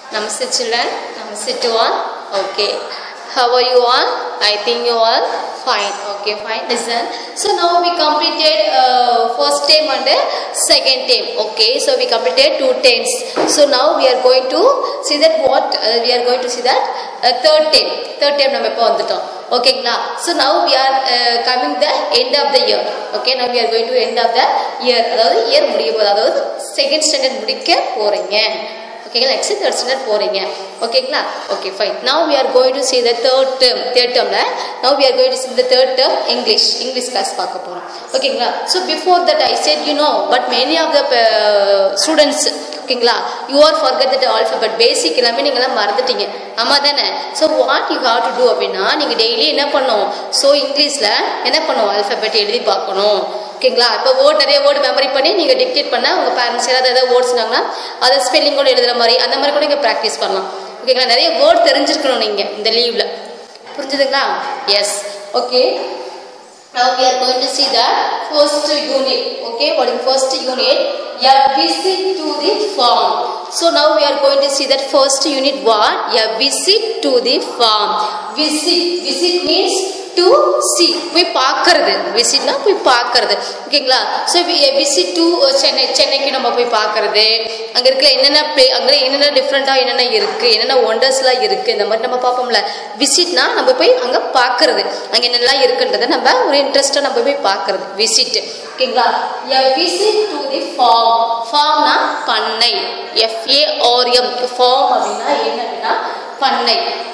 Namaste children. Namaste to all. Okay. How are you all? I think you all fine. Okay, fine. Listen. So now we completed uh, first term and uh, second term. Okay. So we completed two terms. So now we are going to see that what uh, we are going to see that uh, third term. Third term நம்ம இப்போ வந்துட்டோம் ஓகேங்களா so now we are coming the end of the year okay now we are going to end of the year அதாவது year முடிய போகுது அதாவது second standard முடிக்க போகிறீங்க ஓகேங்களா நெக்ஸ்ட் தேர்ட் ஸ்டாண்டர்ட் போகிறீங்க ஓகேங்களா okay fine now we are going to see the third term third டேர்மில் now we are going to see the third term English English class பார்க்க போகிறோம் ஓகேங்களா so before that I said you know but many of the students ஓகேங்களா you are forgot that alphabet basic எல்லாமே நீங்களாம் மறந்துட்டீங்க ஆமாம் தானே so what you have to do அப்படின்னா நீங்கள் டெய்லி என்ன பண்ணணும் ஸோ இங்கிலீஷில் என்ன பண்ணுவோம் ஆல்ஃபபெட் எழுதி பார்க்கணும் ஓகேங்களா இப்போ வேர்ட் நிறைய வேர்டு மெமரி பண்ணி நீங்கள் டிக்டேட் பண்ணால் உங்கள் பேரண்ட்ஸ் யாராவது ஏதாவது வேர்ட்ஸ் சொன்னாங்கன்னா அதை ஸ்பெல்லிங் கூட எழுதுகிற மாதிரி அந்த மாதிரி கூட நீங்கள் ப்ராக்டிஸ் பண்ணலாம் ஓகேங்களா நிறைய வேர்ட் தெரிஞ்சிருக்கணும் நீங்கள் இந்த லீவில் புரிஞ்சுதுங்களா yes okay Now we are going to see the first unit. Okay, what is first unit? A visit to the farm. So now we are going to see that first unit what? A visit to the farm. Visit. Visit means to see போய் பார்க்கறது விசிட்னா போய் பார்க்கறது ஓகேங்களா so visit to Chennai சென்னைக்கு நம்ம போய் பார்க்கறது அங்கே இருக்கிற என்னென்ன ப்ளே அங்கே என்னென்ன டிஃப்ரெண்ட்டாக என்னென்ன இருக்குது என்னென்ன ஒண்டர்ஸ்லாம் இருக்குது இந்த மாதிரி நம்ம பார்ப்போம்ல விசிட்னா நம்ம போய் அங்கே பார்க்கறது அங்கே என்னென்னலாம் இருக்குன்றதை நம்ம ஒரு இன்ட்ரெஸ்ட்டாக நம்ம போய் பார்க்கறது விசிட் ஓகேங்களா a visit to the farm ஃபார்ம்னா பண்ணை எஃப்ஏஆர்எம் ஃபார்ம் அப்படின்னா என்ன அப்படின்னா பண்ணை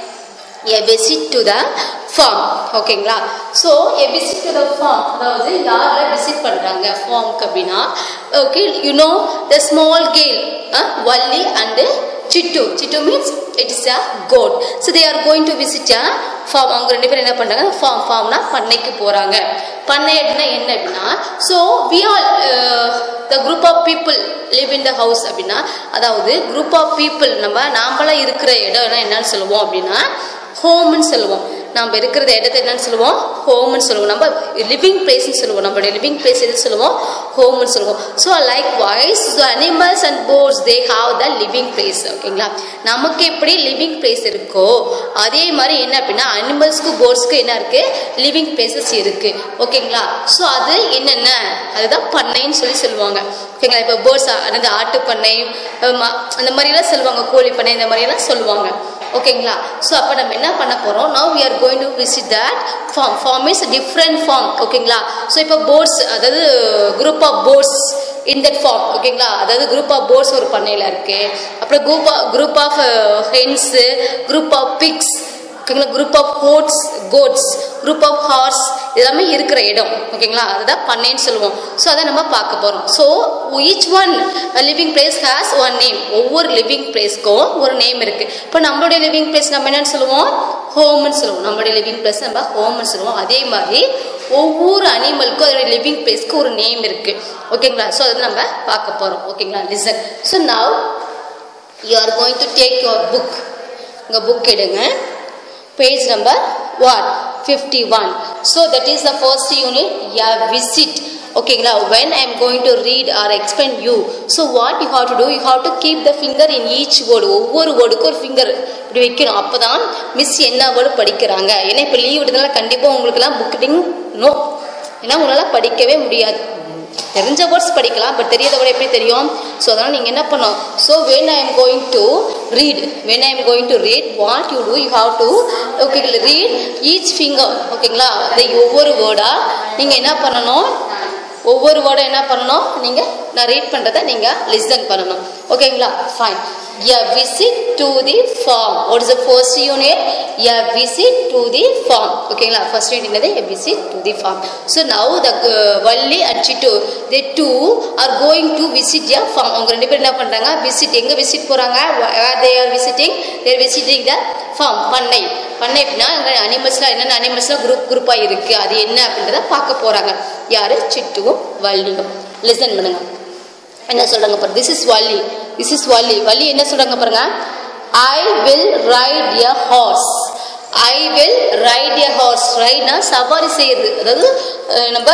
a visit to the farm ஓகேங்களா so a visit to the farm அதாவது யாரில் விசிட் பண்ணுறாங்க ஃபார்முக்கு அப்படின்னா okay you know the small girl Valli and Chittu Chittu means it is a goat so they are going to visit a farm அவங்க ரெண்டு பேரும் என்ன பண்ணுறாங்க ஃபார்ம் ஃபார்ம்னா பண்ணைக்கு போகிறாங்க பண்ணை அப்படின்னா என்ன அப்படின்னா so we all the group of people live in the house அப்படின்னா அதாவது குரூப் ஆஃப் பீப்புள் நம்ம நாம்பளாம் இருக்கிற இடம் என்னன்னு சொல்லுவோம் அப்படின்னா ஹோம்னு சொல்லுவோம் நம்ம இருக்கிறத இடத்த என்னன்னு சொல்லுவோம் ஹோம்னு சொல்லுவோம் நம்ம லிவிங் பிளேஸ்னு சொல்லுவோம் நம்மளுடைய லிவிங் பிளேஸ் எது சொல்லுவோம் ஹோம்னு சொல்லுவோம் so likewise so animals and birds they have the living place ஓகேங்களா நமக்கு எப்படி லிவிங் பிளேஸ் இருக்கோ அதே மாதிரி என்ன அப்படின்னா அனிமல்ஸ்க்கு போர்ட்ஸ்க்கு என்ன இருக்கு லிவிங் பிளேசஸ் இருக்கு ஓகேங்களா ஸோ அது என்னென்ன அதுதான் பண்ணைன்னு சொல்லி சொல்லுவாங்க ஓகேங்களா இப்போ பேர்ட்ஸ் அந்த ஆட்டு பண்ணை அந்த மாதிரிலாம் சொல்லுவாங்க கோழி பண்ணை இந்த மாதிரியெல்லாம் சொல்லுவாங்க ஓகேங்களா ஸோ அப்போ நம்ம என்ன பண்ண போகிறோம் now we are going to visit that farm farm is different farm ஓகேங்களா ஸோ இப்போ போர்ட்ஸ் அதாவது group of birds in that farm ஓகேங்களா அதாவது குரூப் ஆஃப் போர்ட்ஸ் ஒரு பண்ணையில் இருக்குது அப்புறம் group group of hens group of pigs ஓகேங்களா group of goats goats group of horse எல்லாமே இருக்கிற இடம் ஓகேங்களா அதுதான் பண்ணைன்னு சொல்லுவோம் ஸோ அதை நம்ம பார்க்க போகிறோம் so each one living place has one name ஒவ்வொரு லிவிங் பிளேஸ்க்கும் ஒரு நேம் இருக்குது இப்போ நம்மளுடைய லிவிங் பிளேஸ் நம்ம என்னன்னு சொல்லுவோம் ஹோம்னு சொல்லுவோம் நம்மளுடைய லிவிங் பிளேஸ் நம்ம ஹோம்னு சொல்லுவோம் அதே மாதிரி ஒவ்வொரு அனிமலுக்கும் அதோடைய லிவிங் பிளேஸ்க்கு ஒரு நேம் இருக்குது ஓகேங்களா ஸோ அதை நம்ம பார்க்க போகிறோம் ஓகேங்களா listen so now you are going to take your book உங்கள் புக் எடுங்க page number what 51 so that is the first unit yeah visit okay now when i am going to read or explain you so what you have to do you have to keep the finger in each word ஒவ்வொரு வேர்டுக்கும் ஒரு finger இப்படி வைக்கணும் அப்போ தான் miss என்ன word படிக்கிறாங்க ஏன்னா இப்போ லீவ் விடுறதுனால கண்டிப்பாக உங்களுக்குலாம் புக் ரீடிங் நோ ஏன்னா உங்களால் படிக்கவே முடியாது தெரிஞ்ச வேர்ட்ஸ் படிக்கலாம் பட் தெரியாத வேர்டு எப்படி தெரியும் ஸோ அதனால் நீங்கள் என்ன பண்ணணும் so when I am going to read when I am going to read what you do you have to okay read each finger ஓகேங்களா அதை ஒவ்வொரு வேர்டாக நீங்கள் என்ன பண்ணணும் ஒவ்வொரு வேர்டும் என்ன பண்ணணும் நீங்கள் நான் ரீட் பண்ணுறதை நீங்கள் லிசன் பண்ணணும் ஓகேங்களா fine A visit to the farm. What is the first unit? A visit to the farm. ஓகேங்களா ஃபர்ஸ்ட் யூனிட் என்னது A visit to the farm. So now the uh, Valli and Chitu they two are going to visit a farm. அவங்க ரெண்டு பேரும் என்ன பண்றாங்க visit எங்க visit போறாங்க where they are visiting they are visiting the farm பண்ணை பண்ணை அப்படின்னா அங்கே அனிமல்ஸ்லாம் என்னென்ன அனிமல்ஸ்லாம் குரூப் குரூப்பாக இருக்குது அது என்ன அப்படின்றத பார்க்க போகிறாங்க யார் சிட்டுவும் வள்ளியும் லிசன் பண்ணுங்க என்ன சொல்கிறாங்க பாருங்க this is Valli this is Valli Valli என்ன சொல்கிறாங்க பாருங்க I will ride a horse I will ride a horse ரைட்னா சவாரி செய்யுது அதாவது அஹ், நம்ம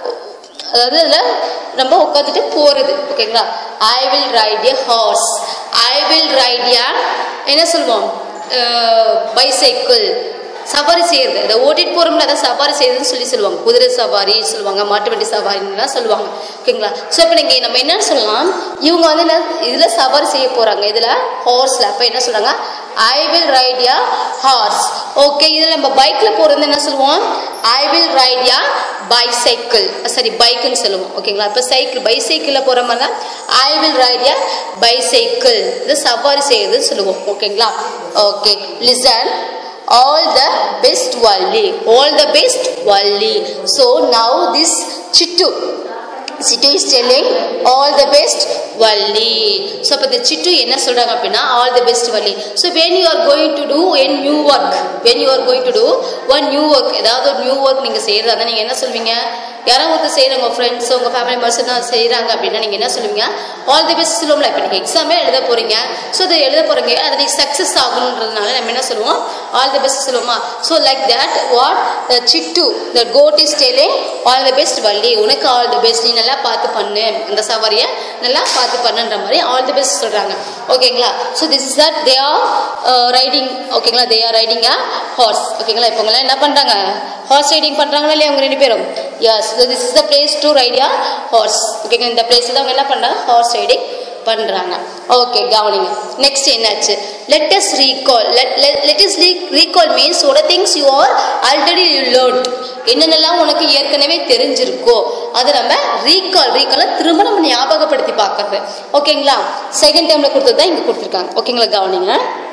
அதாவது அதில் நம்ம உட்காந்துட்டு போகிறது ஓகேங்களா I will ride a horse I will ride a என்ன சொல்லுவோம் பைசைக்கிள் சவாரி செய்யறது அதை ஓட்டிட்டு போறோம்ல அதை சவாரி செய்யறதுன்னு சொல்லி சொல்லுவாங்க குதிரை சவாரி சொல்லுவாங்க மாட்டு வண்டி சவாரின்னுலாம் சொல்லுவாங்க ஓகேங்களா ஸோ இப்போ நீங்கள் நம்ம என்னன்னு சொல்லலாம் இவங்க வந்து என்ன இதில் சவாரி செய்ய போகிறாங்க இதில் ஹார்ஸில் அப்போ என்ன சொல்கிறாங்க I will ride a horse okay இதில் நம்ம பைக்கில் போகிறது என்ன சொல்லுவோம் I will ride a bicycle சரி பைக்குன்னு சொல்லுவோம் ஓகேங்களா இப்போ சைக்கிள் பைசைக்கிளில் போகிற மாதிரி தான் I will ride a bicycle இது சவாரி செய்யறதுன்னு சொல்லுவோம் ஓகேங்களா okay listen all the best Valli. All the best Valli. So now this Chittu. Chittu is telling all the best Valli. So அப்போ இந்த சிட்டு என்ன சொல்றாங்க அப்படின்னா all the best Valli. So when you are going to do a new work, when you are going to do one new work, ஏதாவது ஒரு new work நீங்க செய்யறதா இருந்தா நீங்க என்ன சொல்வீங்க யாராவது ஒருத்தர் செய்கிறாங்க உங்கள் ஃப்ரெண்ட்ஸ் உங்கள் ஃபேமிலி மெம்பர்ஸ் என்ன செய்கிறாங்க அப்படின்னா நீங்கள் என்ன சொல்லுவீங்க ஆல் தி பெஸ்ட் சொல்லுவோம்ல இப்போ நீங்கள் எக்ஸாமே எழுத போகிறீங்க ஸோ அதை எழுத போகிறீங்க அது நீங்கள் சக்ஸஸ் ஆகணுன்றதுனால நம்ம என்ன சொல்லுவோம் ஆல் தி பெஸ்ட் சொல்லுவோமா so like that what the Chittu the goat is telling all the best Valli உனக்கு ஆல் தி பெஸ்ட் நீ நல்லா பார்த்து பண்ணு அந்த சவாரியை நல்லா பார்த்து பண்ணுன்ற மாதிரி ஆல் தி பெஸ்ட் சொல்கிறாங்க ஓகேங்களா so this is that they are riding ஓகேங்களா they are riding a horse ஓகேங்களா இப்போ உங்களாம் என்ன பண்ணுறாங்க ஹார்ஸ் ரைடிங் பண்ணுறாங்களா இல்லையா அவங்க ரெண்டு பேரும் yes so this is the place to ride a horse ஓகேங்க இந்த பிளேஸில் தான் அவங்க என்ன பண்ணுறாங்க ஹார்ஸ் ரைடிங் பண்ணுறாங்க ஓகே கவனிங்க நெக்ஸ்ட் என்னாச்சு let us recall let let is recall means ஒரு things you are already you learn என்னென்னலாம் உனக்கு ஏற்கனவே தெரிஞ்சிருக்கோ அதை நம்ம ரீகால் ரீகாலை திரும்ப நம்ம ஞாபகப்படுத்தி பார்க்கறது ஓகேங்களா செகண்ட் டைமில் கொடுத்தது தான் இங்கே கொடுத்துருக்காங்க ஓகேங்களா கவனிங்க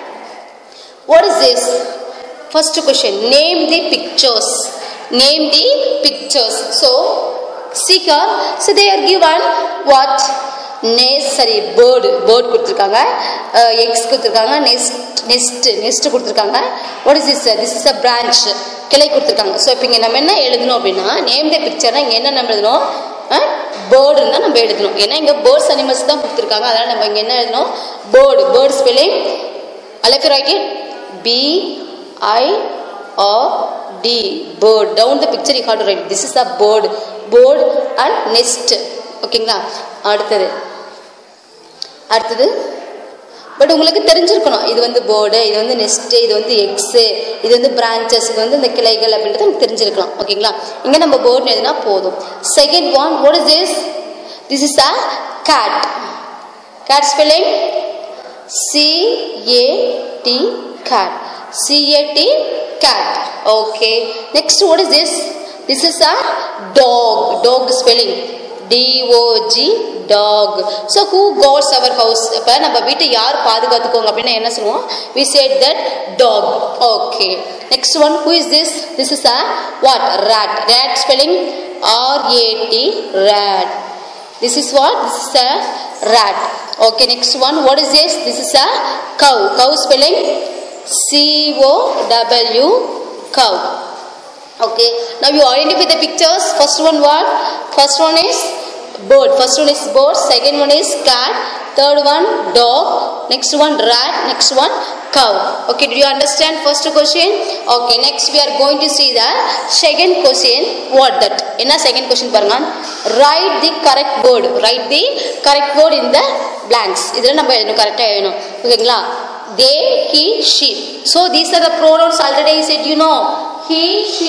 what is this first question name the pictures name the pictures so see here so they are given what nest சரி பேர்டு பேர்டு கொடுத்துருக்காங்க எக்ஸ் கொடுத்துருக்காங்க நெஸ்ட் நெஸ்ட் நெஸ்ட் கொடுத்துருக்காங்க what is this this is a branch கிளை கொடுத்துருக்காங்க so இப்போ இங்கே நம்ம என்ன எழுதணும் அப்படின்னா நேம் த பிக்சர்னா இங்கே என்ன நம்ம எழுதணும் பேர்டுன்னு தான் நம்ம எழுதணும் ஏன்னா இங்கே பேர்ட்ஸ் அனிமல்ஸ் தான் கொடுத்துருக்காங்க அதனால் நம்ம இங்கே என்ன எழுதணும் பேர்டு பேர்ட் ஸ்பெல்லிங் அலஃபி write it B I R D bird down the picture you have to write this is a bird bird and nest ஓகேங்களா அடுத்தது அடுத்தது பட் உங்களுக்கு தெரிஞ்சிருக்கணும் இது வந்து போர்டு இது வந்து நெஸ்ட்டு இது வந்து எக்ஸு இது வந்து பிரான்ச்சஸ் இது வந்து இந்த கிளைகள் அப்படின்றது நமக்கு தெரிஞ்சிருக்கலாம் ஓகேங்களா இங்கே நம்ம போர்டு எதுனா போதும் second one what is this this is a cat cat spelling C-A-T cat C-A-T cat okay next what is this this is a dog dog spelling D-O-G dog so who guards our house இப்போ நம்ம வீட்டை யார் பாதுகாத்துக்கோங்க அப்படின்னா என்ன சொல்லுவோம் we said that dog okay next one who is this this is a what rat rat spelling R-A-T rat this is what this is a rat okay next one what is this this is a cow cow spelling c o w cow okay now you identify the pictures first one what first one is bird first one is bird second one is cat third one dog next one rat next one cow okay did you understand first question okay next we are going to see the second question what that என்ன second question பாருங்க write the correct word write the correct word in the blanks இதில் நம்ம எழுதணும் கரெக்டாக எழுதணும் ஓகேங்களா they he she so these are the pronouns already I said you know he she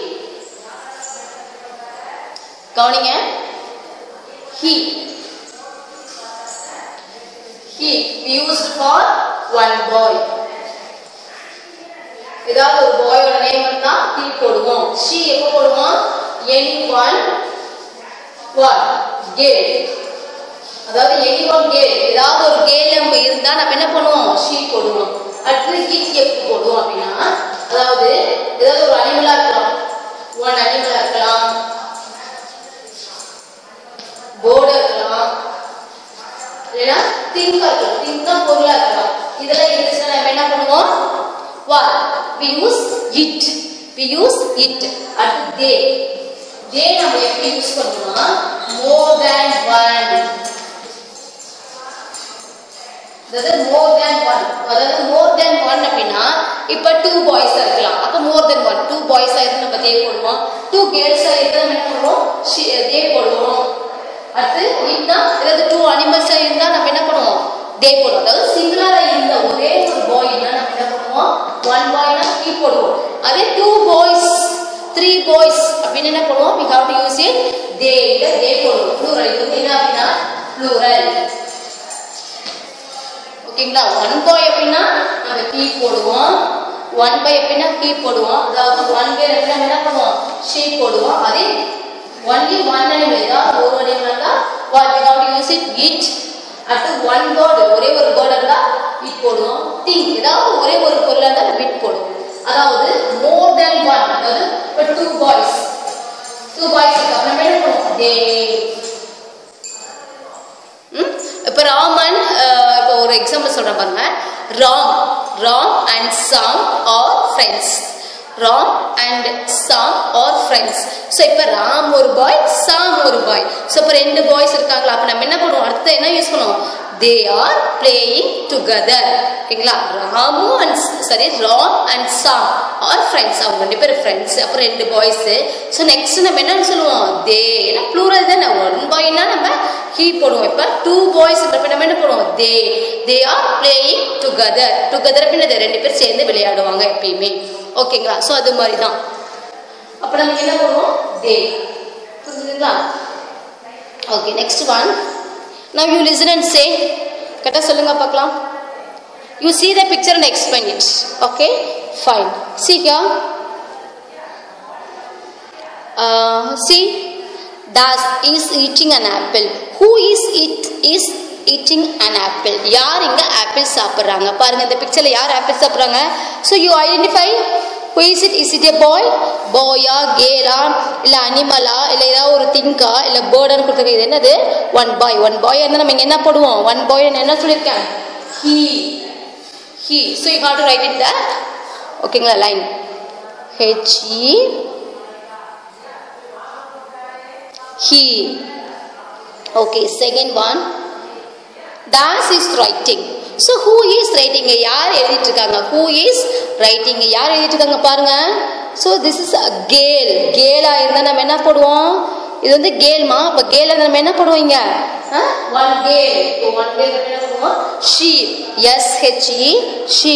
கவனிங்க he he used for one boy ஏதாவது ஒரு பாயோட நேம் இருந்தா he போடுவோம் she எப்போ போடுவோம் எனி ஒன் what girl அதாவது எனி ஒன் கேல் ஏதாவது ஒரு கேல் நம்ம இருந்தா நம்ம என்ன பண்ணுவோம் she போடுவோம் அடுத்து it எப்போ போடுவோம் அப்படின்னா அதாவது ஏதாவது ஒரு அனிமலா இருக்கலாம் ஒன் அனிமலா இருக்கலாம் போர்டா இருக்கலாம் இல்லைன்னா திங்கா இருக்கலாம் திங்கா பொருளா இருக்கலாம் இதெல்லாம் இருந்துச்சுன்னா நம்ம என்ன பண்ணுவோம் what we use it we use it அடுத்து they they நம்ம எப்படி யூஸ் பண்ணுவோம்னா more than one அதாவது more than one அதாவது more than one அப்படின்னா இப்ப two boys இருக்கலாம் அப்ப more than one two boys ஆயிருந்து நம்ம they போடுவோம் two girls ஆயிருந்து நம்ம என்ன பண்ணுவோம் they போடுவோம் அடுத்து இதுனா ஏதாவது டூ அனிமல்ஸ் இருந்தா நம்ம என்ன பண்ணுவோம் தே போடுவோம் அதாவது சிங்குலரா இருந்த ஒரே ஒரு பாய்னா நம்ம என்ன பண்ணுவோம் ஒன் பாய்னா ஹீ போடுவோம் அதே டூ பாய்ஸ் த்ரீ பாய்ஸ் அப்படின்னு என்ன பண்ணுவோம் we have to use it they இல்ல they போடுவோம் plural இது வந்து என்ன அப்படின்னா plural ஓகேங்களா ஒன் பாய் அப்படின்னா நம்ம ஹீ போடுவோம் ஒன் பை அப்படின்னா ஹீ போடுவோம் அதாவது ஒன் கேர் அப்படின்னா என்ன பண்ணுவோம் ஷீ போடுவோம் அதே ஒன்லி ஒன் அனிமல் ஏதாவது ஒரு அனிமல்னா what we have to use it it அடுத்து ஒன் வேர்டு ஒரே ஒரு வேர்டு இருந்தா இட் போடுவோம் திங் ஏதாவது ஒரே ஒரு பொருளா இருந்தா விட் போடுவோம் அதாவது மோர் தென் ஒன் அதாவது இப்போ டூ பாய்ஸ் டூ பாய்ஸ் இருக்கு நம்ம என்ன பண்ணுவோம் தே இப்போ ராமன் அஹ், இப்போ ஒரு எக்ஸாம்பிள் சொல்றேன் பாருங்க Ram Ram and Sam are friends Ram and Sam are friends so இப்போ ராம் ஒரு பாய் சாம் ஒரு பாய் ஸோ இப்போ ரெண்டு பாய்ஸ் இருக்காங்களா அப்போ நம்ம என்ன பண்ணுவோம் அடுத்து என்ன யூஸ் பண்ணுவோம் தே ஆர் பிளேயிங் டுகெதர் ஓகேங்களா Ramu and sorry Ram and Sam are friends அவங்க ரெண்டு பேரும் ஃப்ரெண்ட்ஸ் அப்புறம் ரெண்டு பாய்ஸு ஸோ நெக்ஸ்ட் நம்ம என்னன்னு சொல்லுவோம் தே ஏன்னா ப்ளூரல் தானே ஒன் பாய்னா நம்ம ஹீ போடுவோம் இப்போ டூ பாய்ஸ் நம்ம என்ன பண்ணுவோம் they they are playing together together அப்படின்னு ரெண்டு பேர் சேர்ந்து விளையாடுவாங்க எப்பயுமே ஓகேங்களா ஸோ அது மாதிரி தான் அப்போ நம்ம என்ன பண்ணுவோம் தே புரிஞ்சுதுங்களா okay next one now you listen and say கரெக்டாக சொல்லுங்க பார்க்கலாம் you see the picture and explain it okay fine see here uh, see das is eating an apple who is it is eating an apple யார் இங்க apple சாப்பிடுறாங்க பாருங்க இந்த பிக்சர்ல யார் ஆப்பிள் சாப்பிடுறாங்க so you identify who is it is it a boy போயா கேலா இல்ல அனிமலா இல்ல ஏதாவது ஒரு திங்கா இல்ல பேர்டுன்னு கொடுத்துருக்க இது என்னது ஒன் பாய் ஒன் பாய் இருந்தா நம்ம இங்க என்ன போடுவோம் ஒன் பாய் என்ன சொல்லியிருக்கேன் he he so you have to write it there ஓகேங்களா line h e he okay second one das is writing so who is writing யார் எழுதிட்டு இருக்காங்க who is writing யார் எழுதிட்டு இருக்காங்க பாருங்க so this is a girl கேலா இருந்தா நம்ம என்ன போடுவோம் இது வந்து கேல்மா அப்ப கேல நம்ம என்ன போடுவோம் ஒன் கேல் ஒன் கேல் என்ன பண்ணுவோம் she s h e she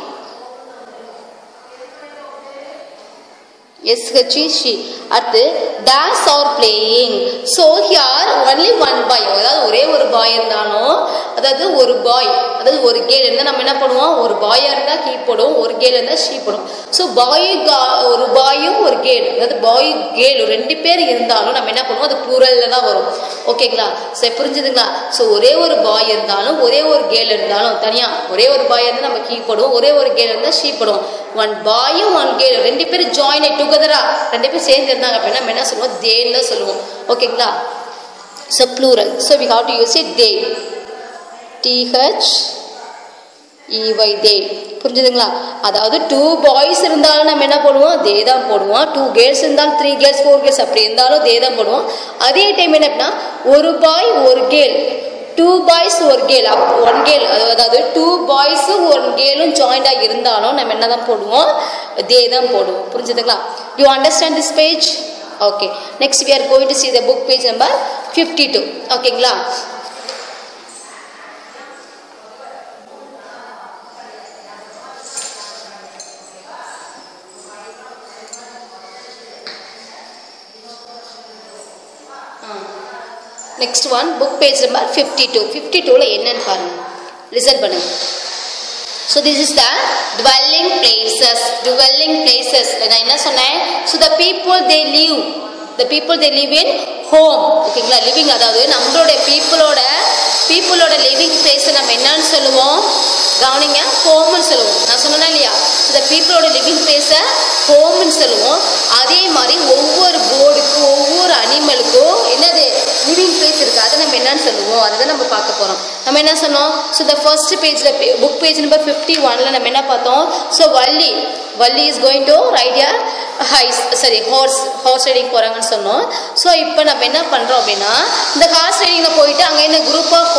S H she அடுத்து these are playing so here only one boy அதாவது ஒரே ஒரு பாய் இருந்தாலும் அதாவது ஒரு பாய் அதாவது ஒரு கேள் இருந்தால் நம்ம என்ன பண்ணுவோம் ஒரு பாயாக இருந்தால் கீ போடுவோம் ஒரு கேள் இருந்தால் ஷீ போடுவோம் ஸோ பாய் ஒரு பாயும் ஒரு கேள் அதாவது பாய் கேள் ரெண்டு பேர் இருந்தாலும் நம்ம என்ன பண்ணுவோம் அது ப்ளூரலில் தான் வரும் ஓகேங்களா சரி புரிஞ்சுதுங்களா ஸோ ஒரே ஒரு பாய் இருந்தாலும் ஒரே ஒரு கேள் இருந்தாலும் தனியாக ஒரே ஒரு பாய் இருந்தால் நம்ம கீ போடுவோம் ஒரே ஒரு கேள் இருந்தால் ஷீ போடுவோம் ஒன் பாயும் ஒன் கேள் ரெண்டு பேரும் ஜாயின் டுகெதரா ரெண்டு பேரும் சேர்ந்து இருந்தாங்க அப்படின்னா நம்ம என்ன சொல்லுவோம் தேன்னு சொல்லுவோம் ஓகேங்களா so plural so we have to use it they T H இவை தே புரிஞ்சுதுங்களா அதாவது டூ பாய்ஸ் இருந்தாலும் நம்ம என்ன பண்ணுவோம் தே தான் போடுவோம் டூ கேர்ள்ஸ் இருந்தாலும் த்ரீ கேர்ள்ஸ் ஃபோர் கேர்ள்ஸ் அப்படி இருந்தாலும் தே தான் போடுவோம் அதே டைம் என்ன அப்படின்னா ஒரு பாய் ஒரு கேர்ள் டூ பாய்ஸ் ஒரு கேள் ஒன் கேள் அதாவது டூ பாய்ஸும் ஒன் கேளும் ஜாயிண்டாக இருந்தாலும் நம்ம என்ன தான் போடுவோம் தே தான் போடுவோம் புரிஞ்சுதுங்களா you understand this page okay next we are going to see the book page number fifty two ஓகேங்களா next one book page number fifty two fifty டூவில் என்னன்னு பாருங்க லிசன் பண்ணுங்க so this is the dwelling places dwelling places நான் என்ன சொன்னேன் so the people they leave the people they live in home ஓகேங்களா living அதாவது நம்மளோட பீப்புளோட பீப்புளோட லிவிங் பிளேஸை நம்ம என்னன்னு சொல்லுவோம் கவனிங்க ஹோம்னு சொல்லுவோம் நான் சொன்னேன்னா இல்லையா இந்த பீப்புளோட லிவிங் பிளேஸை ஹோம்னு சொல்லுவோம் அதே மாதிரி ஒவ்வொரு போர்டுக்கும் ஒவ்வொரு அனிமலுக்கும் என்னது லிவிங் பிளேஸ் இருக்குது அதை நம்ம என்னன்னு சொல்லுவோம் அதை தான் நம்ம பார்க்க போகிறோம் நம்ம என்ன சொன்னோம் ஸோ த ஃபர்ஸ்ட் பேஜில் புக் பேஜ் நம்பர் ஃபிஃப்டி ஒனில் நம்ம என்ன பார்த்தோம் so Valli Valli is going to ride a horse சரி ஹார்ஸ் ஹார்ஸ் ரைடிங் போகிறாங்கன்னு சொன்னோம் ஸோ இப்போ நம்ம என்ன பண்ணுறோம் அப்படின்னா இந்த ஹார்ஸ் ரைடிங்கில் போயிட்டு அங்கே என்ன குரூப் ஆஃப் ஹார்சஸில்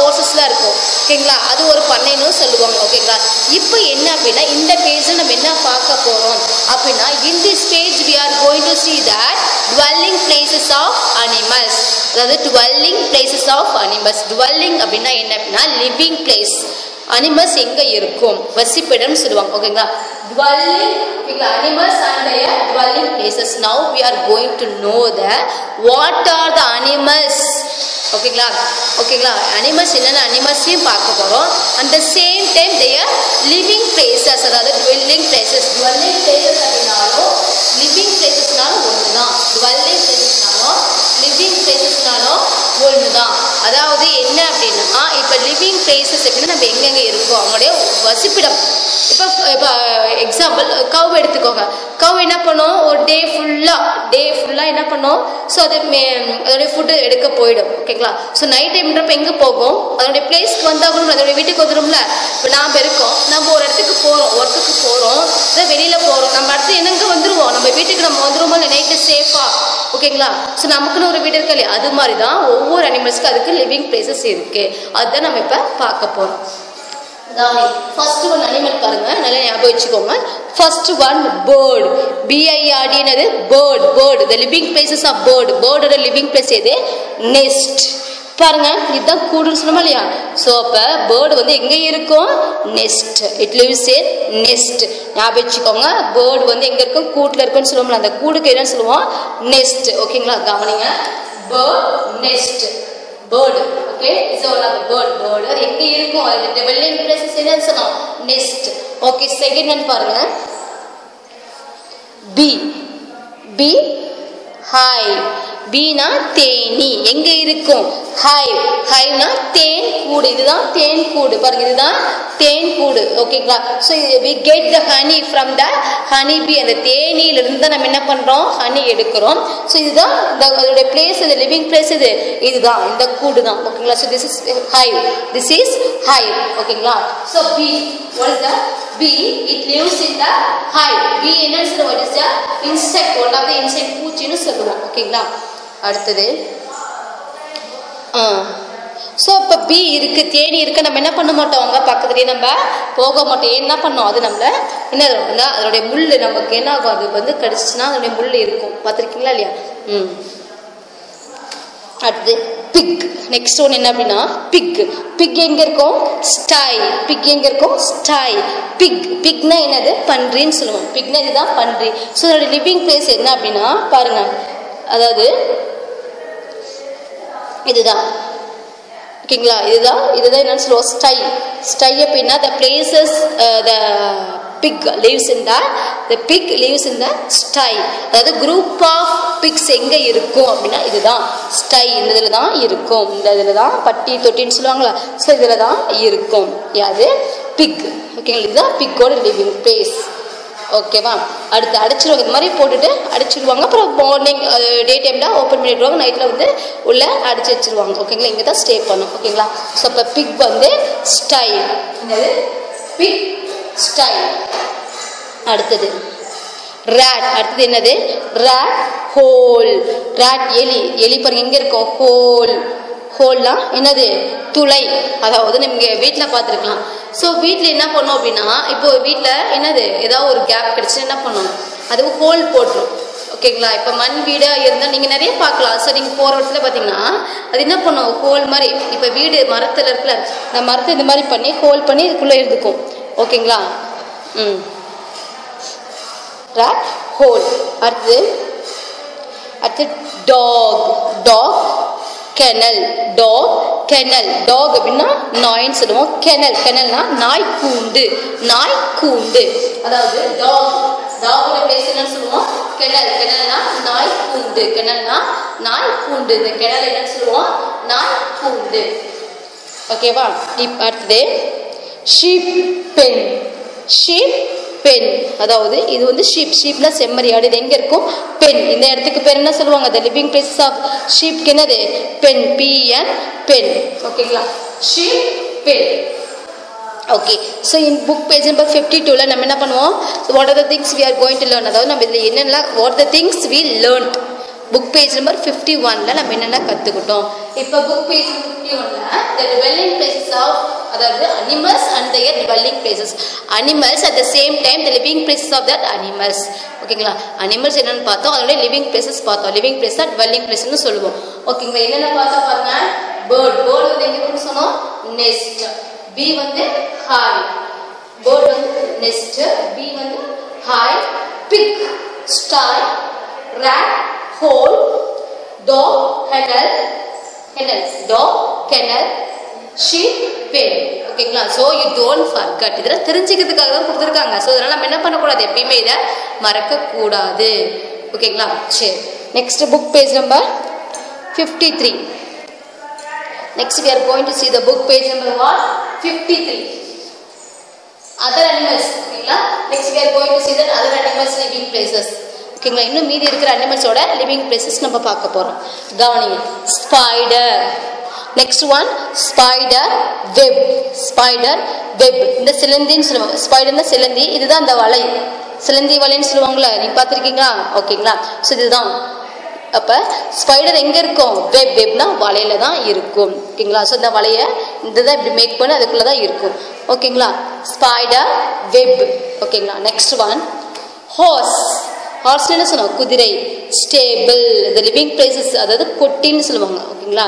இருக்கும் ஓகேங்களா அது ஒரு பண்ணைன்னு சொல்லுவாங்க ஓகேங்களா இப்போ என்ன அப்படின்னா இந்த பேஜில் நம்ம என்ன பார்க்க போகிறோம் அப்படின்னா in this page we are going to see that dwelling places of animals அதாவது dwelling places of animals dwelling அப்படின்னா என்ன அப்படின்னா living place அனிமல்ஸ் எங்க இருக்கும் வசிப்பிடம் சொல்லுவாங்க ஓகேங்களா dwelling ஓகேங்களா animals and their dwelling places now we are going to know the what are the animals ஓகேங்களா ஓகேங்களா அனிமல்ஸ் என்னென்ன அனிமல்ஸையும் பார்க்க போகிறோம் at the same time their living places அதாவது டுவெல்லிங் பிளேசஸ் டுவெல்லிங் பிளேசஸ் அப்படின்னாலும் லிவிங் பிளேசஸ்னாலும் ஒன்று தான் டுவெல்லிங் பிளேசஸ்னாலும் லிவிங் பிளேசஸ்னாலும் ஒன்று தான் அதாவது என்ன அப்படின்னா இப்போ லிவிங் பிளேசஸ் அப்படின்னா நம்ம எங்கெங்கே இருக்கோம் அவங்களுடைய வசிப்பிடம் இப்போ இப்போ எக்ஸாம்பிள் கவ் எடுத்துக்கோங்க கவ் என்ன பண்ணும் ஒரு டே ஃபுல்லாக டே ஃபுல்லாக என்ன பண்ணும் ஸோ அது மே அதோடைய ஃபுட்டு எடுக்க போயிடும் ஓகேங்களா ஸோ நைட் டைம்ன்றப்ப எங்கே போகும் அதோடைய பிளேஸ்க்கு வந்தாகணும் அதோடைய வீட்டுக்கு வந்துடும்ல இப்போ நாம் இருக்கோம் நம்ம ஒரு இடத்துக்கு போகிறோம் ஒர்க்குக்கு போகிறோம் இல்லை வெளியில் போகிறோம் நம்ம அடுத்து என்னங்க வந்துடுவோம் நம்ம வீட்டுக்கு நம்ம வந்துடுவோமா இல்லை நைட்டு சேஃபாக ஓகேங்களா ஸோ நமக்குன்னு ஒரு வீடு இருக்கு இல்லையா அது மாதிரி தான் ஒவ்வொரு அனிமல்ஸ்க்கு அதுக்கு லிவிங் பிளேசஸ் இருக்குது அதுதான் நம்ம இப்போ பார்க்க போகிறோம் கவனி ஃபர்ஸ்ட் ஒன் அனிமல் பாருங்க நல்லா ஞாபகம் வச்சுக்கோங்க ஃபர்ஸ்ட் ஒன் பேர்டு பிஐஆர்டி என்னது bird bird the living places of bird பேர்டோட லிவிங் பிளேஸ் எது நெஸ்ட் பாருங்க இதுதான் கூடுன்னு சொன்னோமா இல்லையா ஸோ அப்போ பேர்டு வந்து எங்கே இருக்கும் nest it lives in nest ஞாபகம் வச்சுக்கோங்க பேர்டு வந்து எங்கே இருக்கும் கூட்டில் இருக்குன்னு சொல்லுவோம்ல அந்த கூடுக்கு என்னன்னு சொல்லுவோம் நெஸ்ட் ஓகேங்களா கவனிங்க bird nest bird okay is one of bird bird அது எங்க இருக்கும் அது டெவலப்பிங் பிளேசஸ் என்னன்னு சொன்னோம் நெஸ்ட் ஓகே செகண்ட் ஒன் பாருங்க பி பி ஹாய் பீனா தேனி எங்க இருக்கும் ஹைவ் ஹைவ்னா தேன் கூடு இதுதான் தேன் கூடு பாருங்க இதுதான் தேன் கூடு ஓகேங்களா so we get the honey from the honey bee அந்த தேனியிலிருந்து தான் நம்ம என்ன பண்ணுறோம் ஹனி எடுக்கிறோம் ஸோ இதுதான் இந்த அதோடைய பிளேஸ் இது லிவிங் பிளேஸ் இது இதுதான் இந்த கூடு தான் ஓகேங்களா so this is hive this is hive ஓகேங்களா so bee what is the bee it lives in the hive bee என்னன்னு சொல்லுவோம் it is the insect one of the insect பூச்சின்னு சொல்லுவோம் ஓகேங்களா அடுத்தது ஆ ஸோ இப்போ பி இருக்கு தேனி இருக்கு நம்ம என்ன பண்ண மாட்டோம் அவங்க பக்கத்துலேயே நம்ம போக மாட்டோம் என்ன பண்ணோம் அது நம்மள என்ன வந்து அதனுடைய முள் நமக்கு என்ன ஆகும் அது வந்து கடிச்சிச்சுன்னா அதனுடைய முள் இருக்கும் பார்த்துருக்கீங்களா இல்லையா ம் அடுத்து பிக் நெக்ஸ்ட் ஒன் என்ன அப்படின்னா பிக் பிக் எங்க இருக்கும் ஸ்டாய் பிக் எங்க இருக்கும் ஸ்டாய் பிக் பிக்னா என்னது பன்றின்னு சொல்லுவோம் பிக்னா இதுதான் பன்றி ஸோ அதோட லிவிங் பிளேஸ் என்ன அப்படின்னா பாருங்க அதாவது இதுதான் ஓகேங்களா இதுதான் இதுதான் என்னன்னு சொல்லுவோம் ஸ்டை ஸ்டை அப்படின்னா the places the pig lives in the the pig lives in the sty அதாவது குரூப் ஆஃப் பிக்ஸ் எங்கே இருக்கும் அப்படின்னா இதுதான் ஸ்டை இந்த இதில் தான் இருக்கும் இந்த இதில் தான் பட்டி தொட்டின்னு சொல்லுவாங்களா ஸோ இதில் தான் இருக்கும் யாது பிக் ஓகேங்களா இதுதான் பிக்கோட லிவிங் பிளேஸ் ஓகேவா அடுத்து அடைச்சிருவாங்க இந்த மாதிரி போட்டுட்டு அடைச்சிடுவாங்க அப்புறம் மார்னிங் டே டைமில் ஓப்பன் பண்ணிடுவாங்க நைட்டில் வந்து உள்ளே அடைச்சி வச்சிருவாங்க ஓகேங்களா இங்கே தான் ஸ்டே பண்ணும் ஓகேங்களா ஸோ இப்போ பிக் வந்து ஸ்டைல் என்னது பிக் ஸ்டைல் அடுத்தது ரேட் அடுத்தது என்னது ரேட் ஹோல் ரேட் எலி எலி பாருங்க எங்கே இருக்கும் ஹோல் ஹோல்னா என்னது துளை அதாவது நம்ம வீட்டில் பார்த்துருக்கலாம் ஸோ வீட்டில் என்ன பண்ணோம் அப்படின்னா இப்போ வீட்டில் என்னது ஏதாவது ஒரு கேப் கிடச்சி என்ன பண்ணணும் அது ஹோல் போட்டுரும் ஓகேங்களா இப்போ மண் வீடாக இருந்தால் நீங்கள் நிறைய பார்க்கலாம் ஸோ நீங்கள் போகிற இடத்துல பார்த்தீங்கன்னா அது என்ன பண்ணும் ஹோல் மாதிரி இப்போ வீடு மரத்தில் இருக்குல்ல இந்த மரத்தை இந்த மாதிரி பண்ணி ஹோல் பண்ணி இதுக்குள்ளே இருந்துக்கும் ஓகேங்களா ம் ரேட் ஹோல் அடுத்து அடுத்து dog dog kennel dog kennel dog அப்படின்னா நாயின்னு சொல்லுவோம் கெனல் கெனல்னா நாய் கூண்டு நாய் கூண்டு அதாவது டாக் டாகோட பேஸ் என்னன்னு சொல்லுவோம் கெனல் கெனல்னா நாய் கூண்டு கெனல்னா நாய் கூண்டு இந்த கெனல் என்னன்னு சொல்லுவோம் நாய் கூண்டு ஓகேவா இப் அடுத்தது ஷீப் பென் ஷீப் பென் அதாவது இது வந்து ஷீப் ஷீப்னா செம்மறியாடு இது எங்க இருக்கும் பென் இந்த இடத்துக்கு பேர் என்ன சொல்லுவாங்க த லிவிங் பிளேசஸ் ஆஃப் ஷீப்க்கு என்னது பென் பிஎன் பென் ஓகேங்களா sheep pen okay so in book page number fifty டூவில் நம்ம என்ன பண்ணுவோம் what are the things we are going to learn அதாவது நம்ம இதில் என்னென்ன what the things we learn book page number fifty ஒனில் நம்ம என்னென்ன கற்றுக்கிட்டோம் இப்போ புக் பேஜ் ஃபிஃப்டி ஒன்ல த dwelling places of அதாவது animals and their dwelling places animals at the same time the living places of that animals ஓகேங்களா animals என்னன்னு பார்த்தோம் அதோட லிவிங் பிளேசஸ் பார்த்தோம் லிவிங் பிளேஸ் தான் dwelling பிளேஸ்னு சொல்லுவோம் ஓகேங்களா என்னென்ன பார்த்தோம் பாருங்க பேர்ட் பேர்ட் வந்து எங்க இருக்குன்னு சொன்னோம் நெஸ்ட் பி வந்து ஹாய் பேர்ட் வந்து நெஸ்ட் பி வந்து hive pig sty rat hole dog kennel kennel dog kennel sheep pen ஓகேங்களா ஸோ யூ டோன்ட் ஃபர்கட் இதெல்லாம் தெரிஞ்சுக்கிறதுக்காக தான் கொடுத்துருக்காங்க ஸோ இதெல்லாம் நம்ம என்ன பண்ணக்கூடாது எப்பயுமே இதை மறக்கக்கூடாது ஓகேங்களா சரி next book page number fifty three next we are going to see the book page number what 53 other animals ஓகேங்களா next we are going to see that other animals living places ஓகேங்களா இன்னும் மீதி இருக்கிற அனிமல்ஸோட லிவிங் பிளேசஸ் நம்ம பார்க்க போறோம் கவனிங்க spider next one spider web spider web இந்த சிலந்தின்னு சொல்லுவாங்க ஸ்பைடர்னா சிலந்தி இதுதான் அந்த வலை சிலந்தி வலைன்னு சொல்லுவாங்களே நீங்க பார்த்துருக்கீங்களா ஓகேங்களா ஸோ இதுதான் அப்போ ஸ்பைடர் எங்கே இருக்கும் வெப் வெப்னா வலையில தான் இருக்கும் ஓகேங்களா ஸோ இந்த வலையை இந்த தான் இப்படி மேக் பண்ணி அதுக்குள்ளே தான் இருக்கும் ஓகேங்களா ஸ்பைடர் வெப் ஓகேங்களா நெக்ஸ்ட் ஒன் ஹார்ஸ் ஹார்ஸ்ல என்ன சொன்னோம் குதிரை ஸ்டேபிள் இந்த லிவிங் பிளேசஸ் அதாவது கொட்டின்னு சொல்லுவாங்க ஓகேங்களா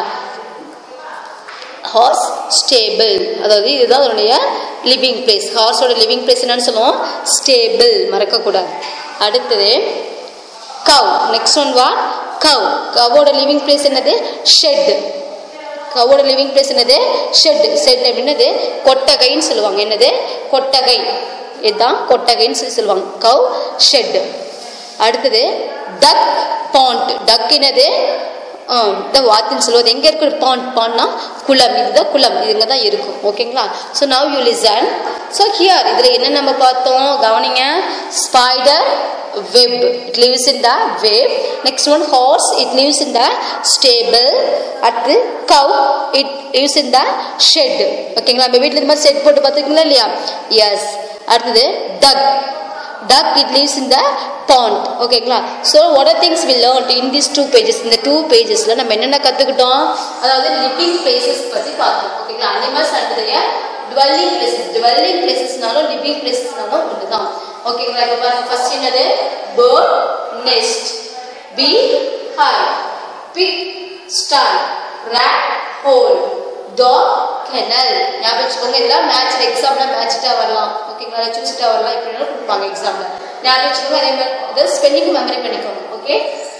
ஹார்ஸ் ஸ்டேபிள் அதாவது இதுதான் அதனுடைய லிவிங் பிளேஸ் ஹார்ஸோட லிவிங் பிளேஸ் என்னன்னு சொல்லுவோம் ஸ்டேபிள் மறக்கக்கூடாது அடுத்தது cow next one what cow கவோட லிவிங் பிளேஸ் என்னது ஷெட் கவோட லிவிங் பிளேஸ் என்னது ஷெட் ஷெட் அப்படின்னது கொட்டகைன்னு சொல்லுவாங்க என்னது கொட்டகை இதுதான் கொட்டகைன்னு சொல்லி சொல்லுவாங்க கவ் ஷெட் அடுத்தது டக் பாண்ட் டக் என்னது இந்த வாத்துன்னு சொல்லுவது எங்கே இருக்கு பாண்ட் பாண்ட்னா குளம் இதுதான் குளம் இதுங்க தான் இருக்கும் ஓகேங்களா so now you listen so here இதில் என்ன நம்ம பார்த்தோம் கவனிங்க spider web it lives in the web next one horse it lives in the stable at the cow it lives in the shed ஓகேங்களா நம்ம வீட்டில் இந்த மாதிரி செட் போட்டு பார்த்துருக்கீங்களா இல்லையா எஸ் அடுத்தது duck duck it lives in the pond ஓகேங்களா so what are things we learned in these two pages இந்த டூ பேஜஸில் நம்ம என்னென்ன கற்றுக்கிட்டோம் அதாவது லிவிங் பிளேசஸ் பற்றி பார்த்தோம் ஓகேங்களா animals and dwelling places dwelling placesனாலும் living placesனாலும் ஒன்று தான் ஓகேங்களா இப்போ பாருங்க ஃபர்ஸ்ட் என்னது bird nest bee hive pig sty rat hole dog kennel ஞாபகம் வச்சுக்கோங்க இதெல்லாம் மேட்ச்ல எக்ஸாம்ல மேட்ச்ட்டா வரலாம் ஓகேங்களா சூஸ்ட்டா வரலாம் இப்படி எல்லாம் கொடுப்பாங்க எக்ஸாம்ல ஞாபகம் வச்சுக்கோங்க அதே மாதிரி இது ஸ்பெல்லிங் மெமரி பண்ணிக்கோங்க okay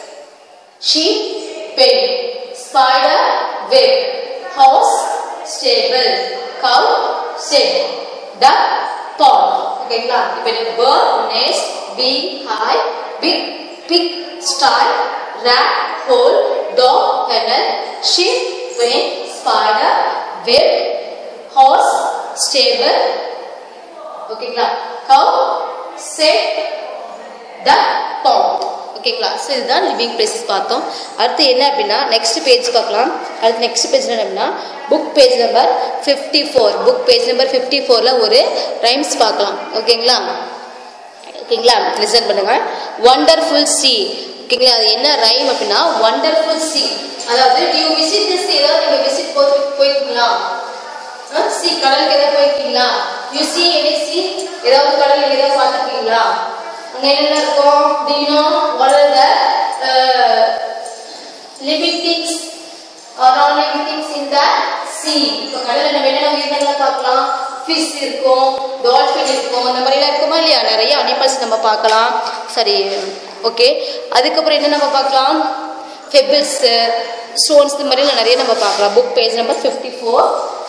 sheep pen spider web house stable cow shed duck pond ஓகேங்களா இப்போ எனக்கு bird nest bee hive pig pig sty rat hole dog kennel sheep pen spider web horse stable ஓகேங்களா கவ் செட் டக் பாண்ட் ஓகேங்களா so இதுதான் living places பார்த்தோம் அடுத்து என்ன அப்படின்னா நெக்ஸ்ட் பேஜ் பார்க்கலாம் அடுத்து நெக்ஸ்ட் பேஜ் என்ன அப்படின்னா book page number fifty four book page number fifty ஃபோரில் ஒரு ரைம்ஸ் பார்க்கலாம் ஓகேங்களா ஓகேங்களா லிசன் பண்ணுங்க ஒண்டர்ஃபுல் சி ஓகேங்களா அது என்ன ரைம் அப்படின்னா ஒண்டர்ஃபுல் சி அதாவது யூ விசிட் திஸ் ஏதாவது நீங்கள் விசிட் போய் போயிருக்கீங்களா சி கடலுக்கு ஏதாவது போயிருக்கீங்களா யூ சி எனி சி ஏதாவது கடல் நீங்க ஏதாவது பார்த்துருக்கீங்களா அங்க என்னென்ன இருக்கும் do you know what are the uh, living things or non living things in the sea இப்போ கடல்ல நம்ம என்னென்ன உயிரினங்களை பார்க்கலாம் ஃபிஷ் இருக்கும் டால்ஃபின் இருக்கும் இந்த மாதிரிலாம் இருக்குமா இல்லையா நிறைய அனிமல்ஸ் நம்ம பார்க்கலாம் சரி ஓகே அதுக்கப்புறம் என்ன நம்ம பார்க்கலாம் ஃபெபிள்ஸு ஸ்டோன்ஸ் இந்த மாதிரிலாம் நிறைய நம்ம பார்க்கலாம் book page number fifty four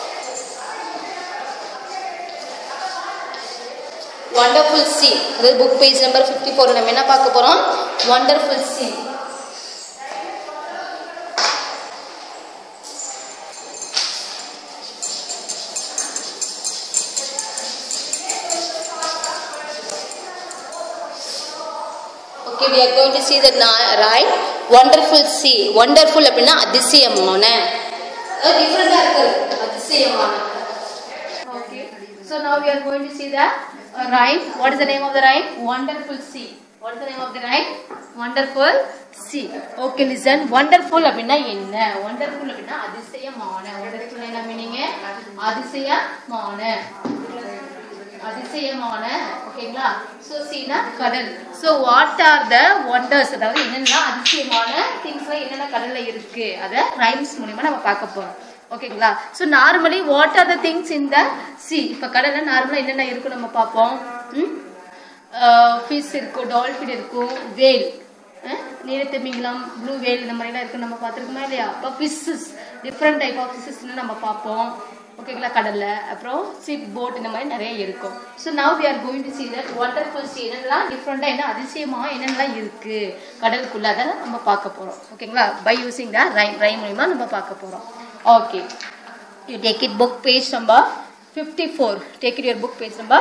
wonderful sea அதாவது book page number fifty four நம்ம என்ன பார்க்க போகிறோம் wonderful sea okay we are going to see the right wonderful sea wonderful அப்படின்னா அதிசயமான டிஃப்ரெண்டாக இருக்குது அதிசயமான Okay. So now we are going to see the uh, rhyme. What is the name of the rhyme? Wonderful sea. What is the name of the rhyme? Wonderful sea. Okay, listen. Wonderful அப்படின்னா என்ன wonderful அப்படின்னா அதிசயமான wonderful என்ன meaning அதிசயமான அதிசயமான ஓகேங்களா so சீனா கடல் so what are the wonders அதாவது என்னென்ன அதிசயமான திங்ஸ்லாம் என்னென்ன கடல்ல இருக்கு அத ரைம்ஸ் மூலியமா நம்ம பார்க்க போறோம் ஓகேங்களா so normally what are the things in the sea இப்ப கடல்ல நார்மலா என்னென்ன இருக்கும் நம்ம பார்ப்போம் ஃபிஷ் இருக்கும் டால்ஃபின் இருக்கும் வேல் நீலத்திமிங்கலம் ப்ளூ வேல் இந்த மாதிரிலாம் இருக்கும் நம்ம பார்த்துருக்கோமா இல்லையா அப்போ ஃபிஷ்ஷஸ் டிஃப்ரெண்ட் டைப் ஆஃப் ஃபிஷ்ஷஸ்னு நம்ம பார்ப்போம் ஓகேங்களா கடல்ல அப்புறம் சிப் போட் இந்த மாதிரி நிறைய இருக்கும் so now we are going to see that waterfall see என்னெல்லாம் டிஃப்ரெண்டாக என்ன அதிசயமாக என்னென்னலாம் இருக்கு கடலுக்குள்ள அதை நம்ம பார்க்க போகிறோம் ஓகேங்களா by using the rhyme rhyme மூலிமா நம்ம பார்க்க போகிறோம் okay you take it book page number 54 take it your book page number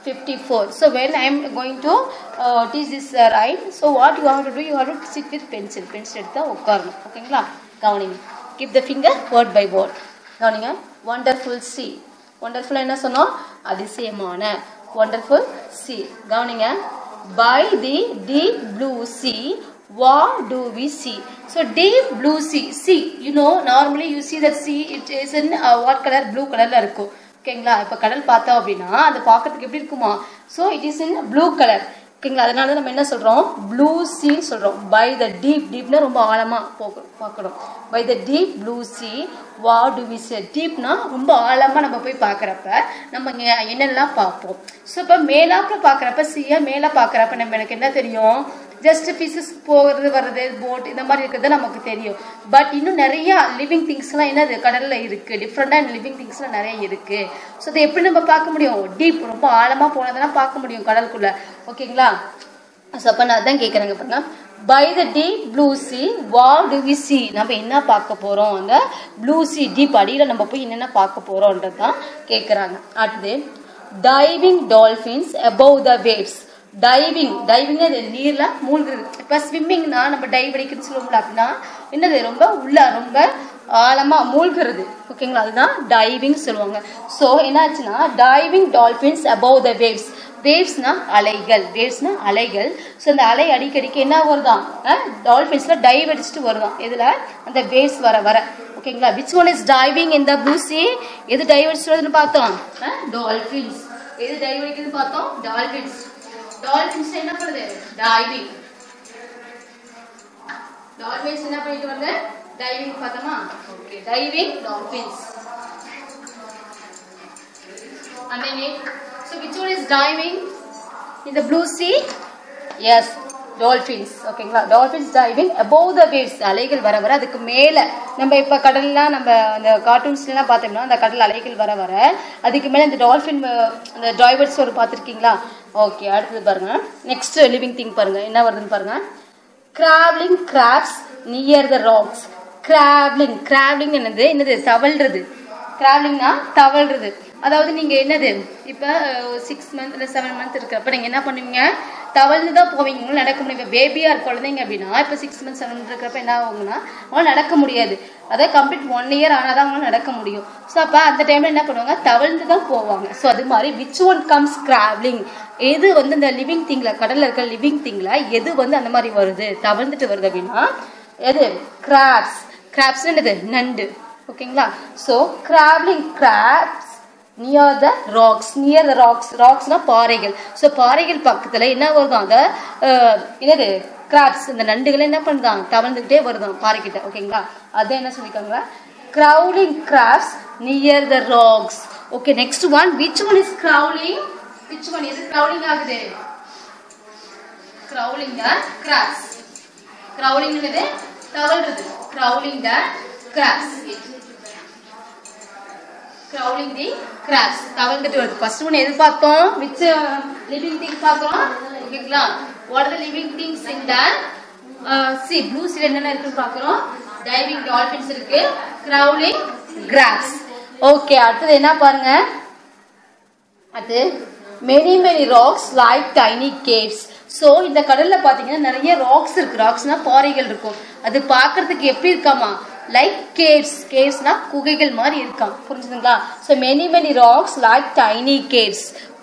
54 so when i am going to uh, teach this uh, rhyme so what you have to do you have to sit with pencil pencil எடுத்தா உட்காரணும் ஓகேங்களா கவனிங்க keep the finger word by word கவனிங்க wonderful see wonderful என்ன சொன்னோம் அதிசயமான wonderful see கவனிங்க by the deep blue sea what do we see so deep blue sea see you know normally you see that sea it is in uh, what color blue colorல இருக்கும் ஓகேங்களா இப்போ கடல் பார்த்தோம் அப்படின்னா அது பார்க்கறதுக்கு எப்படி இருக்குமா so it is in blue colour ஓகேங்களா அதனால தான் நம்ம என்ன சொல்கிறோம் ப்ளூ சீன்னு சொல்கிறோம் பை த டீப் டீப்னா ரொம்ப ஆழமாக போக பார்க்கணும் by the deep blue sea what do we see டீப்னா ரொம்ப ஆழமாக நம்ம போய் பார்க்குறப்ப நம்ம இங்கே என்னெல்லாம் பார்ப்போம் ஸோ இப்போ மேலாப்பில் பார்க்குறப்ப சீயை மேலே பார்க்குறப்ப நம்ம எனக்கு என்ன தெரியும் ஜஸ்ட் ஃபிஷஸ் போகிறது வர்றது போட் இந்த மாதிரி இருக்கிறது நமக்கு தெரியும் பட் இன்னும் நிறைய லிவிங் திங்ஸ்லாம் என்னது கடலில் இருக்குது டிஃப்ரெண்டான லிவிங் திங்ஸ்லாம் நிறைய இருக்குது ஸோ அதை எப்படி நம்ம பார்க்க முடியும் டீப் ரொம்ப ஆழமாக போனதெல்லாம் பார்க்க முடியும் கடலுக்குள்ள ஓகேங்களா ஸோ அப்போ நான் அதான் கேட்குறேங்க பாருங்க by the deep blue sea what do we see நம்ம என்ன பார்க்க போகிறோம் அந்த ப்ளூ சி டீப் அடியில் நம்ம போய் என்னென்ன பார்க்க போகிறோன்றது தான் கேட்குறாங்க அடுத்தது diving dolphins above the waves diving டைவிங்னா இது நீர்ல மூழ்குறது இப்போ ஸ்விம்மிங்னா நம்ம டைவ் அடிக்கிறதுன்னு சொல்லுவோம்ல அப்படின்னா என்னது ரொம்ப உள்ள ரொம்ப ஆழமா மூழ்கிறது ஓகேங்களா அதுதான் டைவிங் சொல்லுவாங்க ஸோ என்னாச்சுன்னா diving dolphins above the waves வேவ்ஸ்னா அலைகள் வேவ்ஸ்னா அலைகள் ஸோ அந்த அலை அடிக்கடிக்கு என்ன வருதான் டால்ஃபின்ஸ்ல டைவ் அடிச்சுட்டு வருதான் இதுல அந்த வேவ்ஸ் வர வர ஓகேங்களா விச் ஒன் இஸ் டைவிங் இந்த ப்ளூசி எது டைவ் அடிச்சுட்டு வருதுன்னு பார்த்தோம் டால்ஃபின்ஸ் எது டைவ் அடிக்குதுன்னு பார்த்தோம் டால்ஃபின்ஸ் டால்பின்ஸ் என்ன பண்ணுது டைவிங் டால்பின்ஸ் என்ன பண்ணிட்டு வருது டைவிங் பார்த்தோமா okay diving dolphins and then it, so which one is diving in the blue sea yes dolphins ஓகேங்களா dolphins diving above the waves அலைகள் வர வர அதுக்கு மேலே நம்ம இப்போ கடல்லாம் நம்ம அந்த கார்ட்டூன்ஸ்லாம் பார்த்தோம்னா அந்த கடல் அலைகள் வர வர அதுக்கு மேலே இந்த டால்ஃபின் அந்த டைவர்ஸ் ஒரு பார்த்துருக்கீங்களா ஓகே அடுத்தது பாருங்க நெக்ஸ்ட் லிவிங் திங் பாருங்க என்ன வருதுன்னு பாருங்க crawling crabs near the rocks crawling crawling என்னது என்னது தவழ்றது கிராவ்லிங்னா தவழ்றது அதாவது நீங்க என்னது இப்ப சிக்ஸ் மந்த் இல்லை செவன் மந்த் இருக்கிறப்ப நீங்க என்ன பண்ணுவீங்க தவழ்ந்து தான் போவீங்க உங்களால் நடக்க முடியும் இப்போ பேபியா குழந்தைங்க அப்படின்னா இப்போ சிக்ஸ் மந்த் செவன் மந்த் இருக்கிறப்ப என்ன ஆகுங்கன்னா அவங்களால நடக்க முடியாது அதாவது கம்ப்ளீட் ஒன் இயர் ஆனால் தான் அவங்களால நடக்க முடியும் ஸோ அப்போ அந்த டைம்ல என்ன பண்ணுவாங்க தவழ்ந்து தான் போவாங்க ஸோ அது மாதிரி விச் ஒன் கம்ஸ் கிராவ்லிங் எது வந்து இந்த லிவிங் திங்ல கடல்ல இருக்கிற லிவிங் திங்ல எது வந்து அந்த மாதிரி வருது தவழ்ந்துட்டு வருது அப்படின்னா எது கிராப்ஸ் கிராப்ஸ் என்னது நண்டு ஓகேங்களா so crawling crabs near the rocks near the rocks ராக்ஸ்னா பாறைகள் ஸோ பாறைகள் பக்கத்தில் என்ன வருதான் அந்த என்னது கிராப்ஸ் இந்த நண்டுகள் என்ன பண்ணுதான் தவழ்ந்துக்கிட்டே வருதான் பாறைக்கிட்ட ஓகேங்களா அதான் என்ன சொல்லியிருக்காங்க crawling crabs near the rocks okay next one which one is crawling which one எது கிரவுலிங் ஆகுது கிரவுலிங் த கிராப்ஸ் கிரவுலிங் தவழ்றது crawling the crabs crawling the crabs தவழ்ந்துட்டு வருது ஃபர்ஸ்ட் ஒன் எது பார்த்தோம் விச் லிவிங் திங் பார்த்தோம் ஓகேங்களா what are the living things in the sea blue சீல என்னென்ன இருக்குன்னு பார்க்குறோம் டைவிங் டால்ஃபின்ஸ் இருக்கு கிரவுலிங் கிராப்ஸ் ஓகே அடுத்தது என்ன பாருங்க அது many many rocks like tiny caves so இந்த கடல்ல பாத்தீங்கன்னா நிறைய ராக்ஸ் இருக்கு ராக்ஸ்னா பாறைகள் இருக்கும் அது பார்க்கறதுக்கு எப்படி இருக்காமா லைக் கேவ்ஸ் கேவ்ஸ்னா குகைகள் மாதிரி இருக்காம் புரிஞ்சுதுங்களா so many many rocks like tiny caves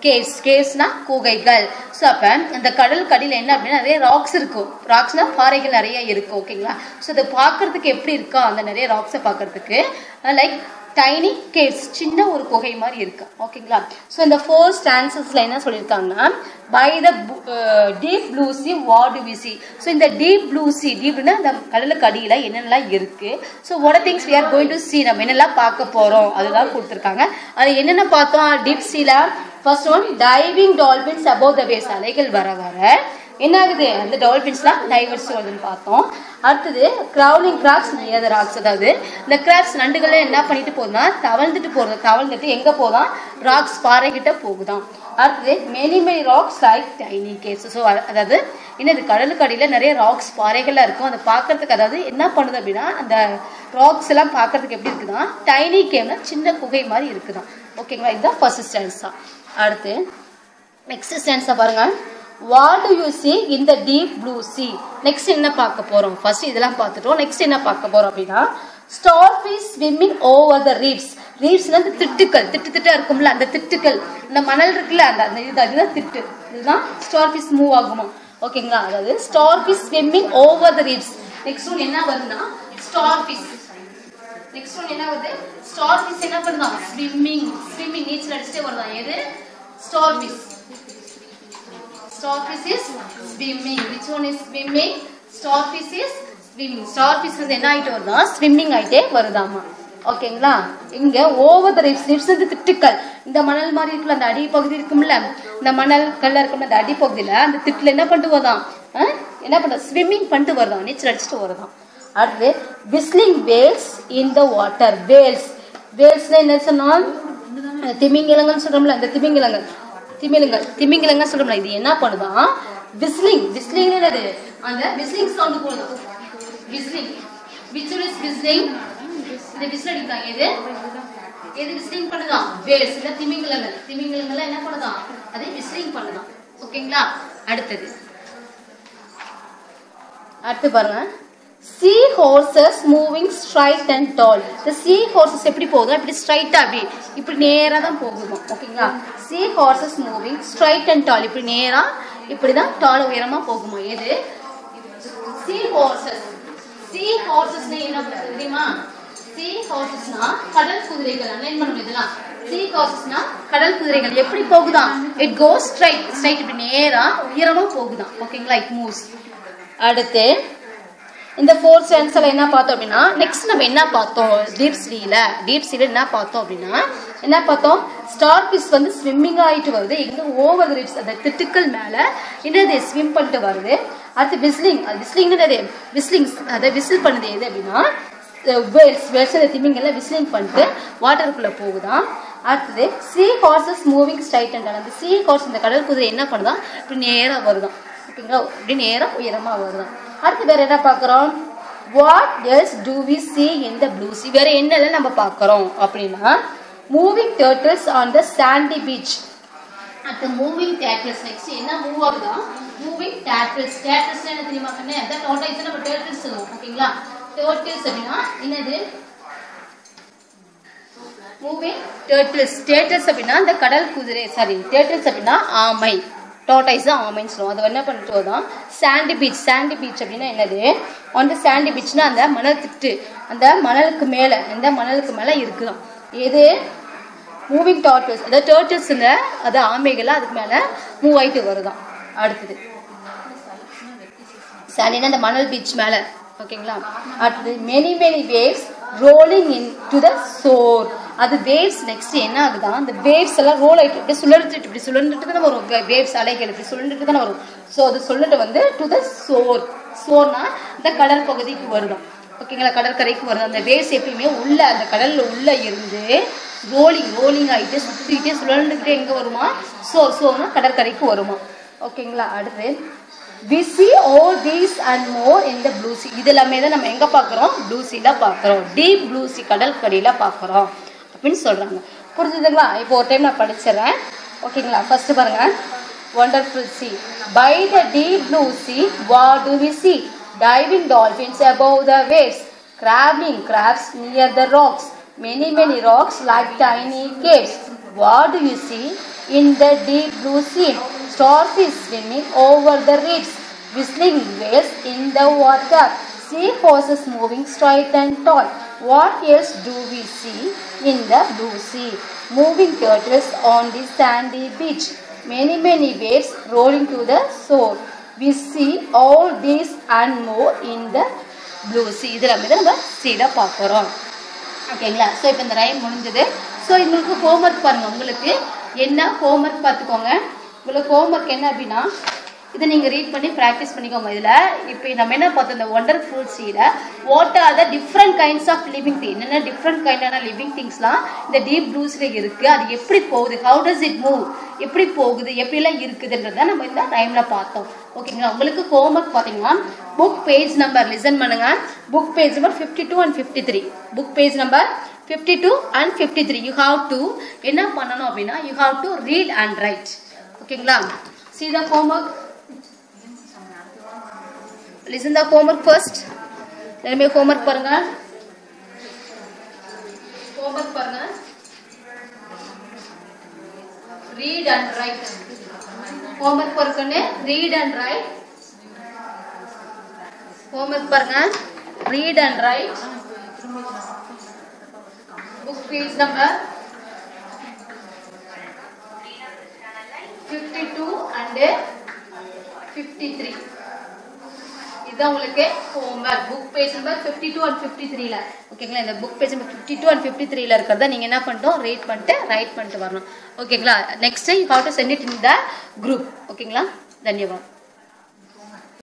caves கேவ்ஸ்னா குகைகள் ஸோ அப்போ அந்த கடல் கடியில் என்ன அப்படின்னா நிறைய ராக்ஸ் இருக்கும் ராக்ஸ்னா பாறைகள் நிறைய இருக்கும் ஓகேங்களா ஸோ அதை பார்க்கறதுக்கு எப்படி இருக்கா அந்த நிறைய ராக்ஸை பார்க்கறதுக்கு லைக் டைனி கேவ்ஸ் சின்ன ஒரு குகை மாதிரி இருக்கு ஓகேங்களா ஸோ இந்த ஃபோர் ஸ்டான்சஸ்ல என்ன சொல்லியிருக்காங்கன்னா by the deep blue sea what we see so இந்த டீப் ப்ளூ சி டீப்னா அந்த கடலுக்கு அடியில் என்னென்னலாம் இருக்கு so what things we are going to see நம்ம என்னெல்லாம் பார்க்க போறோம் அதுதான் கொடுத்துருக்காங்க அது என்னென்ன பார்த்தோம் டீப் சீல first one diving dolphins above the waves அலைகள் வர வர என்ன ஆகுது அந்த டால்பின்ஸ்லாம் டைவர்ஸ் வருதுன்னு பார்த்தோம் அடுத்தது கிரவுலிங் கிராப்ஸ் நியர் ராக்ஸ் அதாவது இந்த கிராப்ஸ் நண்டுகள் என்ன பண்ணிட்டு போகுதுன்னா தவழ்ந்துட்டு போகுது தவழ்ந்துட்டு எங்க போதான் ராக்ஸ் பாறை கிட்ட போகுதாம் அடுத்தது many many rocks like tiny caves so அதாவது என்னது கடலுக்கு அடியில் நிறைய ராக்ஸ் பாறைகள்லாம் இருக்கும் அதை பார்க்கறதுக்கு அதாவது என்ன பண்ணுது அப்படின்னா அந்த ராக்ஸ் எல்லாம் பார்க்கறதுக்கு எப்படி இருக்குதான் டைனி கேம்னா சின்ன குகை மாதிரி இருக்குதான் ஓகேங்களா இதுதான் ஃபர்ஸ்ட் ஸ்டான்ஸ் தான் அடுத்து நெக்ஸ்ட் ஸ்டான்ஸை பாருங்க what do you see in the deep blue sea next என்ன பார்க்க போறோம் ஃபர்ஸ்ட் இதெல்லாம் பார்த்துட்டோம் நெக்ஸ்ட் என்ன பார்க்க போறோம் அப்படின்னா starfish swimming over the reefs ரீப்ஸ்னா அந்த திட்டுக்கள் திட்டு திட்டா இருக்கும்ல அந்த திட்டுக்கள் இந்த மணல் இருக்குல்ல அந்த அந்த இது அதுதான் திட்டு இதுதான் ஸ்டார் ஃபிஷ் மூவ் ஆகுமா ஓகேங்களா அதாவது starfish swimming over the reefs next one என்ன வருதுன்னா ஸ்டார் ஃபிஷ் நெக்ஸ்ட் ஒன் என்ன வருது ஸ்டார் ஃபிஷ் என்ன பண்ணுதான் ஸ்விம்மிங் ஸ்விம்மிங் நீச்சல் அடிச்சுட்டே வருதான் எது starfish starfish is swimming which one is swimming starfish is swimming starfish வந்து என்ன ஆயிட்டு வருதா ஸ்விம்மிங் ஆயிட்டே வருதாமா ஓகேங்களா இங்க ஓவர் த ரிப்ஸ் ரிப்ஸ் வந்து திட்டுக்கள் இந்த மணல் மாதிரி இருக்குல்ல அந்த அடி பகுதி இருக்கும்ல இந்த மணல் கல்ல இருக்கும்ல அந்த அடி பகுதியில அந்த திட்டுல என்ன பண்ணிட்டு வருதாம் அஹ்? என்ன பண்ற ஸ்விம்மிங் பண்ணிட்டு வருதாம் நீச்சல் அடிச்சுட்டு வருதாம் அடுத்து whistling whales in the water whales வேல்ஸ்னா என்ன சொன்னோம் திமிங்கிலங்கன்னு சொல்றோம்ல இந்த திமிங்கிலங்கள் திமிலங்கள் திமிங்கிலங்க சொல்றோம்ல இது என்ன பண்ணுதான் விஸ்லிங் விஸ்லிங் என்னது அந்த விஸ்லிங் சவுண்ட் போடுது விஸ்லிங் விச் இஸ் விஸ்லிங் இந்த விசில் அடிக்கிறாங்க எது எது விஸ்லிங் பண்ணுதான் வேல்ஸ் இல்ல திமிங்கிலங்கள் திமிங்கிலங்கள் என்ன பண்ணுதான் அது விஸ்லிங் பண்ணுதான் ஓகேங்களா அடுத்தது அடுத்து பாருங்க sea horses moving straight and tall இந்த சீ ஹார்சஸ் எப்படி போகுது இப்படி ஸ்ட்ரைட்டா அப்படி இப்படி நேரா தான் போகுமா ஓகேங்களா sea horses moving straight and tall இப்படி நேரா இப்படி தான் டால் உயரமா போகுமா எது சீ ஹார்சஸ் சீ ஹார்சஸ் என்ன பண்ணுறது தெரியுமா சீ ஹார்சஸ்னா கடல் குதிரைகள் அலைன் பண்ணணும் இதெல்லாம் சீ ஹார்சஸ்னா கடல் குதிரைகள் எப்படி போகுதாம் இட் கோஸ் ஸ்ட்ரைட் ஸ்ட்ரைட் இப்படி நேரா உயரமா போகுதாம் ஓகேங்களா இட் மூவ்ஸ் அடுத்து இந்த ஃபோர்த் சென்ஸ்ல என்ன பார்த்தோம் அப்படின்னா நெக்ஸ்ட் நம்ம என்ன பார்த்தோம் டீப் சீல டீப் சீல என்ன பார்த்தோம் அப்படின்னா என்ன பார்த்தோம் ஸ்டார் ஃபிஷ் வந்து ஸ்விம்மிங் ஆயிட்டு வருது எங்க ஓவர் ரிப்ஸ் அந்த திட்டுக்கள் மேல என்னது ஸ்விம் பண்ணிட்டு வருது அடுத்து விஸ்லிங் அது விஸ்லிங் என்னது விஸ்லிங் அதை விசில் பண்ணுது எது அப்படின்னா வேல்ஸ் வேல்ஸ் அந்த திமிங்கெல்லாம் விஸ்லிங் பண்ணிட்டு வாட்டருக்குள்ள போகுதான் அடுத்தது sea horses moving straight and அந்த சீ ஹார்ஸ் இந்த கடல் குதிரை என்ன பண்ணுதான் இப்படி நேரா வருதான் ஓகேங்களா இப்படி நேரா உயரமா வருதான் அடுத்து வேற என்ன பார்க்குறோம் what else do we see in the blue sea வேற என்னெல்லாம் நம்ம பார்க்குறோம் அப்படின்னா moving turtles on the sandy beach அடுத்து மூவிங் டேட்டில்ஸ் நெக்ஸ்ட் என்ன மூவ் ஆகுதா மூவிங் டேட்டில்ஸ் டேட்டில்ஸ் என்ன தெரியுமா கண்ணே அதான் டோட்டல்ஸ் நம்ம டேட்டில்ஸ் சொல்லுவோம் ஓகேங்களா டேட்டில்ஸ் அப்படின்னா என்னது மூவிங் டேட்டில்ஸ் டேட்டில்ஸ் அப்படின்னா இந்த கடல் குதிரை சாரி டேட்டில்ஸ் அப்படின்னா ஆமை டோட்டைஸ் தான் ஆமைன்னு சொல்லுவோம் அது என்ன பண்ணிட்டு வரோம் சாண்டி பீச் சாண்டி பீச் அப்படின்னா என்னது வந்து சாண்டி பீச்னா அந்த மணல் திட்டு அந்த மணலுக்கு மேலே அந்த மணலுக்கு மேலே இருக்குதாம் எது மூவிங் டார்டில்ஸ் அதாவது டேர்ட்டில்ஸுங்க அது ஆமைகள்லாம் அதுக்கு மேலே மூவ் ஆயிட்டு வருதாம் அடுத்தது சாண்டினா அந்த மணல் பீச் மேலே ஓகேங்களா அடுத்தது many many waves rolling in to the shore அது வேவ்ஸ் நெக்ஸ்ட் என்ன ஆகுதா அந்த வேவ்ஸ் எல்லாம் ரோல் ஆயிட்டு இப்படி சுழந்துட்டு இப்படி சுழந்துட்டு தானே வரும் வேவ்ஸ் அலைகள் இப்படி சுழந்துட்டு தானே வரும் ஸோ அது சொல்லிட்டு வந்து டு த சோர் சோர்னா இந்த கடல் பகுதிக்கு வருதான் ஓகேங்களா கடற்கரைக்கு வருது அந்த வேவ்ஸ் எப்பயுமே உள்ள அந்த கடல்ல உள்ள இருந்து ரோலிங் ரோலிங் ஆயிட்டு சுத்திக்கிட்டே சுழண்டுக்கிட்டே எங்க வருமா சோர் சோர்னா கடற்கரைக்கு வருமா ஓகேங்களா அடுத்து we see all these and more in the blue sea இது எல்லாமே தான் நம்ம எங்க பார்க்குறோம் ப்ளூ சீல பார்க்குறோம் டீப் ப்ளூ சி கடல் கடியில பார்க்குறோம் அப்படின்னு சொல்றாங்க புரிஞ்சுதுங்களா இப்போ ஒரு டைம் நான் படிச்சிடுறேன் ஓகேங்களா ஃபர்ஸ்ட் பாருங்க wonderful sea by the deep blue sea what do we see diving dolphins above the waves crabbing crabs near the rocks many many rocks like tiny caves what do you see in the deep blue sea. Starfish swimming over the reefs. Whistling whales in the water. Sea horses moving straight and tall. What else do we see in the blue sea? Moving turtles on the sandy beach. Many, many waves rolling to the shore. We see all this and more in the blue sea. இதில் வந்து நம்ம சீட பார்க்குறோம் ஓகேங்களா so இப்போ இந்த rhyme முடிஞ்சது so உங்களுக்கு homework பாருங்க உங்களுக்கு என்ன ஹோம்ஒர்க் பார்த்துக்கோங்க உங்களுக்கு ஹோம்ஒர்க் என்ன அப்படின்னா இதை நீங்கள் ரீட் பண்ணி ப்ராக்டிஸ் பண்ணிக்கோங்க இதில் இப்போ நம்ம என்ன பார்த்தோம் இந்த ஒண்டர்ஃபுல் சீல what are the different kinds of living thing என்னென்ன டிஃப்ரெண்ட் கைண்டான லிவிங் திங்ஸ்லாம் இந்த டீப் ப்ளூஸில் இருக்குது அது எப்படி போகுது ஹவு டஸ் இட் மூவ் எப்படி போகுது எப்படிலாம் இருக்குதுன்றத நம்ம இந்த டைமில் பார்த்தோம் ஓகேங்களா உங்களுக்கு ஹோம்ஒர்க் பார்த்தீங்கன்னா புக் பேஜ் நம்பர் லிசன் பண்ணுங்க book page number fifty two and fifty three book page number fifty two and fifty three you have to என்ன பண்ணணும் அப்படின்னா you have to read and write ஓகேங்களா see the homework listen the homework first எல்லாமே homework பாருங்க homework பாருங்க read and write homework பாருங்கன்னு read and write homework பாருங்க read and write book page number 52 and 53 இதுதான் உங்களுக்கு homework book page number fifty two and fifty த்ரீல ஓகேங்களா இந்த book page number fifty two and fifty த்ரீல இருக்கிறத நீங்கள் என்ன பண்ணிட்டோம் ரீட் பண்ணிட்டு ரைட் பண்ணிட்டு வரணும் ஓகேங்களா next you have to sent it in the group ஓகேங்களா தன்யவாத்